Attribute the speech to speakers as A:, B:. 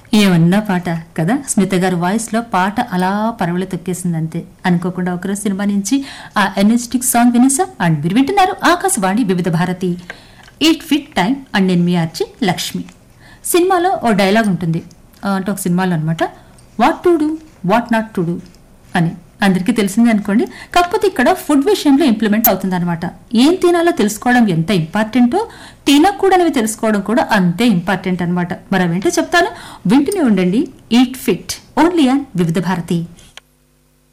A: ఏమన్నా పాట కదా స్మిత గారి వాయిస్ లో పాట అలా పరవళి తొక్కేసింది అంతే అనుకోకుండా ఒకరోజు సినిమా నుంచి ఆ ఎనర్జెటిక్ సాంగ్ వినేసా అండ్ మీరు వింటున్నారు Akashvani Vividh Bharati eight fit time and నేను మీ ఆర్చి లక్ష్మి సినిమాలో ఓ డైలాగ్ ఉంటుంది ఆ, అంటే ఒక సినిమాలో అనమాట what to do what not to do అని అందరికీ తెలిసిందే అనుకోండి కాకపోతే ఇక్కడ ఫుడ్ విషయంలో ఇంప్లిమెంట్ అవుతుంది అనమాట ఏం తినాలో తెలుసుకోవడం ఎంత ఇంపార్టెంటో తినకూడనివి తెలుసుకోవడం కూడా అంతే ఇంపార్టెంట్ అనమాట మరి అవేంటో చెప్తాను వింటూనే ఉండండి ఈట్ ఫిట్ ఓన్లీ అండ్ వివిధ భారతి